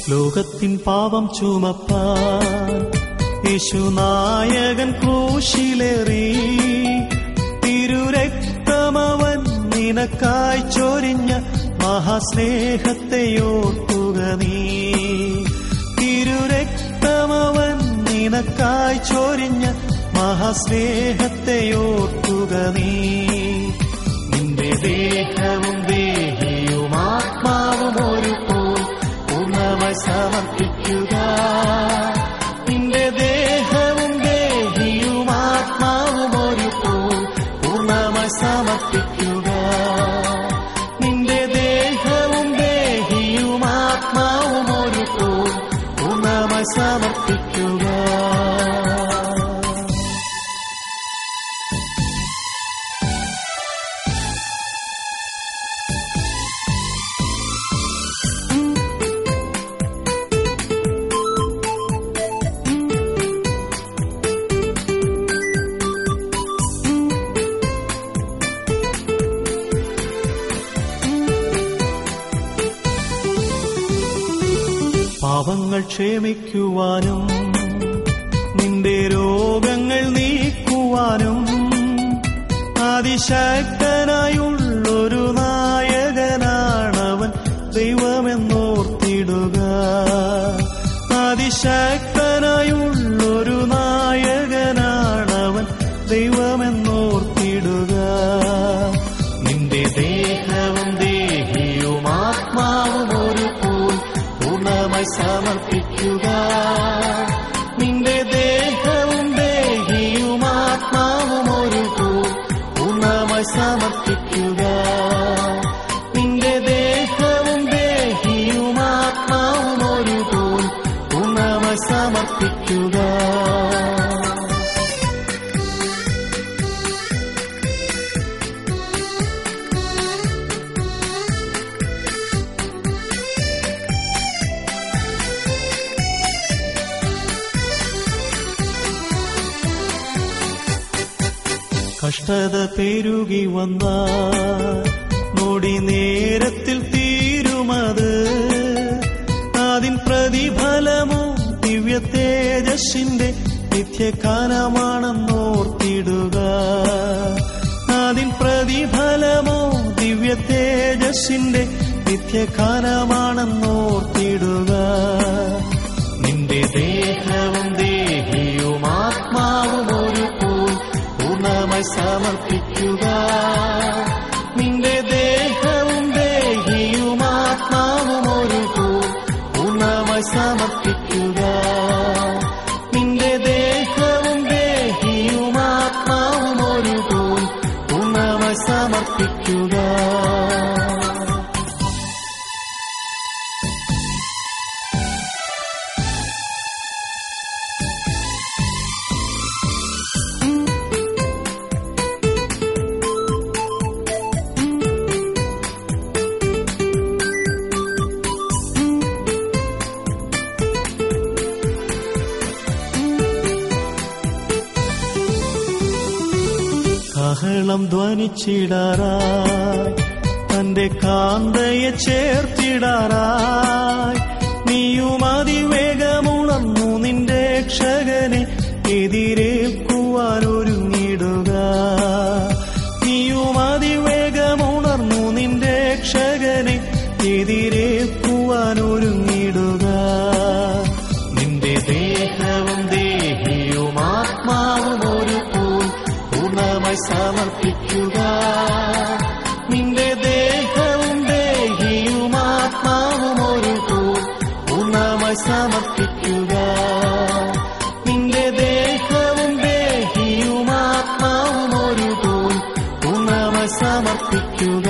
ലോകത്തിൻ പാപം ചുമപ്പാൻ യേശുനായകൻ ക്രൂശിലേറി തിരുരക്തമവൻ നിനക്കായി ചൊരിഞ്ഞ മഹാസ്നേഹത്തെ ഓർക്കുക നീ തിരുരക്തമവൻ നിനക്കായി ചൊരിഞ്ഞ മഹാസ്നേഹത്തെ ഓർക്കുക നീ നിന്റെ ദേഹവും ദേഹിയും ആത്മാവും ഒരു പോൽ പൂർണ്ണമായി സമർപ്പിക്കുക നിന്റെ ദേഹവും ദേഹിയും ആത്മാവും ഒരു പോൽ പൂർണ്ണമായി സമർപ്പിക്കുക നിന്റെ ദേഹവും ദേഹിയും ആത്മാവും ഒരു പോൽ പൂർണ്ണമായി സമർപ്പിക്കുക പാപങ്ങൾ ക്ഷമിക്കുവാനും നിന്റെ രോഗങ്ങൾ നീക്കുവാനും അതിശക്തനായുള്ളൊരു നായകനാണവൻ ദൈവമെന്നോർത്തിടുക അതിശക്തനായുള്ളൊരു നായകനാണവൻ ദൈവമെന്നോർത്തിടുക നിന്റെ ദേഹവും ദേഹിയും ആത്മാവും ഒരു പോൽ പൂർണ്ണമായി സമർപ്പിക്കുക നിന്റെ ദേഹവും ദേഹിയും ആത്മാവും ഒരു പോൽ പൂർണ്ണമായി സമർപ്പിക്കുക നിന്റെ ദേഹവും ദേഹിയും ആത്മാവും ഒരു പോൽ പൂർണ്ണമായി സമർപ്പിക്കുക കഷ്ടത പെരുകി വന്ന നൊടി നേരത്തിൽ തീരുമത് അതിൻ പ്രതിഫലമോ ദിവ്യ തേജസ്സിന്റെ നിത്യകാലമാണെന്നോർത്തിടുക അതിൻ പ്രതിഫലമോ ദിവ്യ തേജസ്സിന്റെ നിത്യകാലമാണെന്നോർത്തിടുക നിന്റെ ദേഹവും ദേഹിയും ആത്മാവും ഒരു പോൽ പൂർണ്ണമായി സമർപ്പിക്കുക നിന്റെ ദേഹവും ദേഹിയും ആത്മാവും ഒരു പോൽ പൂർണ്ണമായി സമർപ്പിക്കുക നിന്റെ ദേഹവും ദേഹിയും ആത്മാവും ഒരു പോൽ പൂർണ്ണമായി സമർപ്പിക്കുക കാഹളം ധ്വനിച്ചിടാറായി തന്റെ കാന്തയെ ചേർത്തിടാറായി നീയും അതിവേഗമുണർന്നു നിന്റെ രക്ഷകനെ എതിരേൽക്കുവാൻ ഒരുങ്ങിടുക നീയും അതിവേഗമുണർന്നു നിന്റെ രക്ഷകനെ എതിരേൽക്കുവാൻ ഒരുങ്ങിടുക നിന്റെ ദേഹവും ദേഹിയും ആത്മാവും ഒരു പോൽ പൂർണ്ണമായി സമർപ്പിക്കുക നിന്റെ ദേഹവും ദേഹിയും ആത്മാവും ഒരു പോൽ പൂർണ്ണമായി സമർപ്പിക്കുക നിന്റെ ദേഹവും ദേഹിയും ആത്മാവും ഒരു പോൽ പൂർണ്ണമായി സമർപ്പിക്കുക